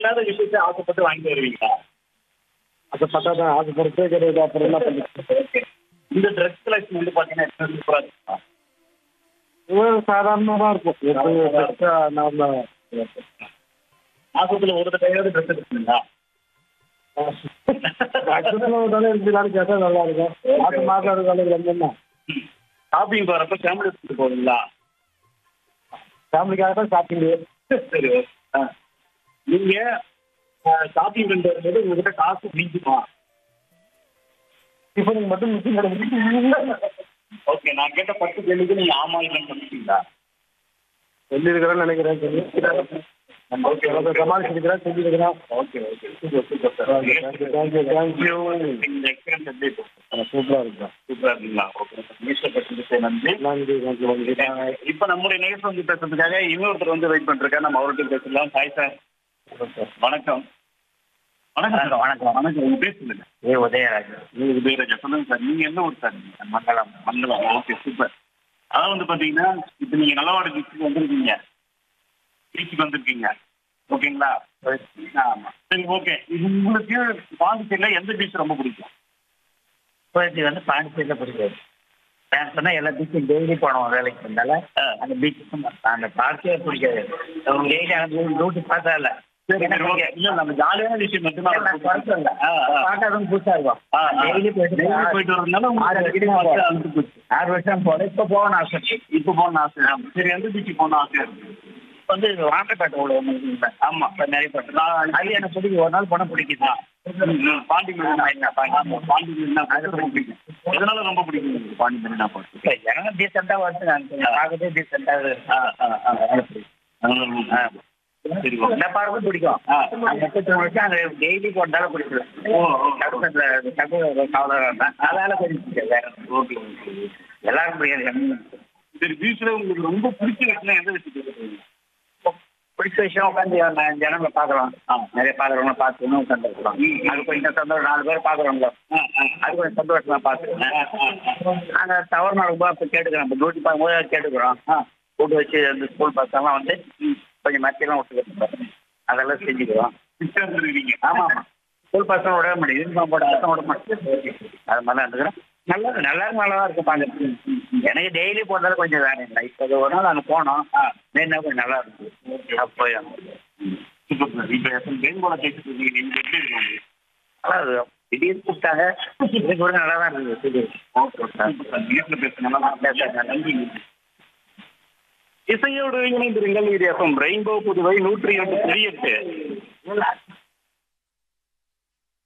இல்லாத விஷயத்தை ஆசைப்பட்டு வாங்கிட்டு வருவீங்களா அதை பார்த்தா தான் ஆசைப்படுத்தே கிடையாது அப்புறம் என்ன பண்ணுறது இந்த ட்ரெஸ் கலெக்ஷன் வந்து பாத்தீங்கன்னா எத்தனை சூப்பரா இருக்குமா சாதாரணமாக இருக்கும் எப்பயும் பெருசா நாம மாசத்துல ஒரு தடையாவது ட்ரெஸ் எடுத்துங்களா தானே இருந்தாலும் கேட்டால் நல்லா இருக்கும் மாதம் மாதம் இருக்காலும் என்னென்ன ஷாப்பிங் போறப்ப ஃபேமிலி எடுத்துட்டு போவீங்களா ஃபேமிலிக்காக தான் ஷாப்பிங்கு சரி okay. ஆ. நீங்க ஷாப்பிங் பண்ணிட்டு வரும்போது உங்ககிட்ட காசு மீஞ்சுமா டிஃபனுக்கு மட்டும் மிஷின் கிடைக்கும் ஓகே நான் கேட்ட பத்து கேள்விக்கு நீங்க ஆமா இல்லைன்னு சொல்லிட்டீங்களா சொல்லியிருக்கிறேன்னு நினைக்கிறேன் சொல்லி ஓகே ஓகே சமாளிச்சிருக்கிறேன் செஞ்சிருக்கிறேன் okay okay super super sir thank you thank you thank you இந்த எக்ஸ்பீரியன்ஸ் எப்படி இருக்கும் சூப்பராக இருக்கும் சூப்பரா இருக்குங்களா ஓகே நியூஸ்ல பேசுறது நன்றி நன்றி நன்றி நன்றி இப்ப நம்முடைய நிகழ்ச்சி வந்து பேசுறதுக்காக இன்னொருத்தர் வந்து வெயிட் பண்ணிருக்காரு நம்ம அவர்கிட்ட பேசலாம் ஹாய் சார் வணக்கம் வணக்கம் சார் வணக்கம் வணக்கம் உங்க பேர் சொல்லுங்க ஏ உதயராஜ் நீங்க உதயராஜா சொல்லுங்க சார் நீங்க எந்த ஊர் சார் நீங்க மங்களம் மங்களம் ஓகே சூப்பர் அதான் வந்து பாத்தீங்கன்னா இப்ப நீங்க நல்லவாடு பீச்சுக்கு வந்திருக்கீங்க பீச்சுக்கு வந்திருக்கீங்க ஓகேங்களா ஆமா சரி ஓகே இது உங்களுக்கு பாண்டிச்சேரியில எந்த பீச் ரொம்ப பிடிக்கும் இப்போதைக்கு வந்து பாண்டிச்சேரியில் பிடிக்காது நான் சொன்னா எல்லா பீச்சும் டெய்லி போனோம் வேலைக்கு இருந்தால ஆ. அந்த பீச்சுக்கும் அந்த பார்க்கவே பிடிக்காது டெய்லி அங்கே டியூட்டி பார்த்தா இல்லை சரி சரி ஓகே இல்ல நம்ம ஜாலியான விஷயம் மட்டும்தான் நான் குறைச்சல இல்லை ஆ, ஆ. பார்க்காதவங்க புதுசா இருக்கும் ஆ, ஆ. டெய்லி போயிட்டு Daily போயிட்டு வரதுனால உங்களுக்கு ஆறு அடிக்கடி வருஷமா பார்த்து போறேன். அழுத்து போச்சு. ஆறு வருஷம் போல இப்போ போகணும் ஆசை இப்ப போன ஆசை சரி எந்த பீச்சுக்கு போன ஆசையா இருக்கு இப்போ வந்து வாட்டர்பேட்டை உள்ள ஒன்று ஆமா இப்போ நிறைய பேர் நான் அது எனக்கு பிடிக்கும் ஒரு நாள் போனால் பிடிக்குது பாண்டி மெரினா என்ன பாண்டி பாண்டி மெரினா அது ரொம்ப பிடிக்கும் எதனால ரொம்ப பிடிக்கும் உங்களுக்கு பாண்டி மெரினா பார்த்து இப்போ ஜனம் டீசெண்டாக வந்து நான் கொஞ்சம் பார்க்கறதே டீசெண்டாக ஆ, ஆ, ஆ. ஆ. சரி ஓகே எல்லா பார்க்கும் பிடிக்கும் ஆ. அந்த முப்பத்தி மூணு வருஷம் அந்த டெய்லி போட்டாலும் பிடிக்கும் ஓ, ஓ. தகுந்த தகுந்த கவலை அதனால கொஞ்சம் பிடிக்கும் வேற ஒண்ணும் ஓகே ஓகே இல்ல. எல்லாரும் பிடிக்காது சரி பீச்ல உங்களுக்கு ரொம்ப பிடிச்ச விஷயம் எந்த விஷயத்துக்கு சொல்றீங்க? பிடிச்ச விஷயம் உட்காந்து நான் ஜனங்களை பார்க்குறோம் நிறைய பார்க்குறவங்க பார்த்து இன்னும் உட்காந்துருக்கலாம் அது கொஞ்சம் சந்தோஷம் நாலு பேர் பார்க்குறவங்க ஆ, ஆ. அது கொஞ்சம் சந்தோஷமா பார்த்துருக்கேன் ஆ, ஆ, ஆ. நாங்கள் தவறு நடக்கும்போது அப்போ கேட்டுக்கிறோம் இப்போ டியூட்டி பார்க்கும்போது கேட்டுக்கிறோம் கூட்டு வச்சு அந்த ஸ்கூல் பசங்களாம் வந்து கொஞ்சம் மத்தியெல்லாம் விட்டுக்கிட்டு அதெல்லாம் செஞ்சுக்கிறோம் பிச்சை இருந்திருக்கீங்க. ஆமா ஆமா ஸ்கூல் பசங்க விட மாட்டேன் யூனிஃபார்ம் போட பசங்க விட மாட்டேன் அது மாதிரிலாம் இருந்துக்கிறேன் நல்லா நல்லா நல்லா தான் இருக்கும் பாங்க எனக்கு டெய்லி போட்டாலும் கொஞ்சம் வேலை இல்லை இப்போ அது ஒரு நாள் அங்கே போனோம் நேர்னா கொஞ்சம் நல்லா இருந்துச்சு அப்போ போய் சூப்பர் சார். இப்ப எத்தனை பேர் போல கேட்டுட்டு இருக்கீங்க? நீங்க எப்படி இருக்கு உங்களுக்கு? நல்லா இருக்கும் திடீர்னு கூப்பிட்டாங்க இது கூட நல்லா தான் இருந்தது திடீர் சூப்பர் சார். வீட்டுல பேசுனா நன்றி இசையோடு இணைந்திருங்கள் இது எஃப்எம் ரெயின்போ புதுவை நூற்றி எட்டு புள்ளி எட்டு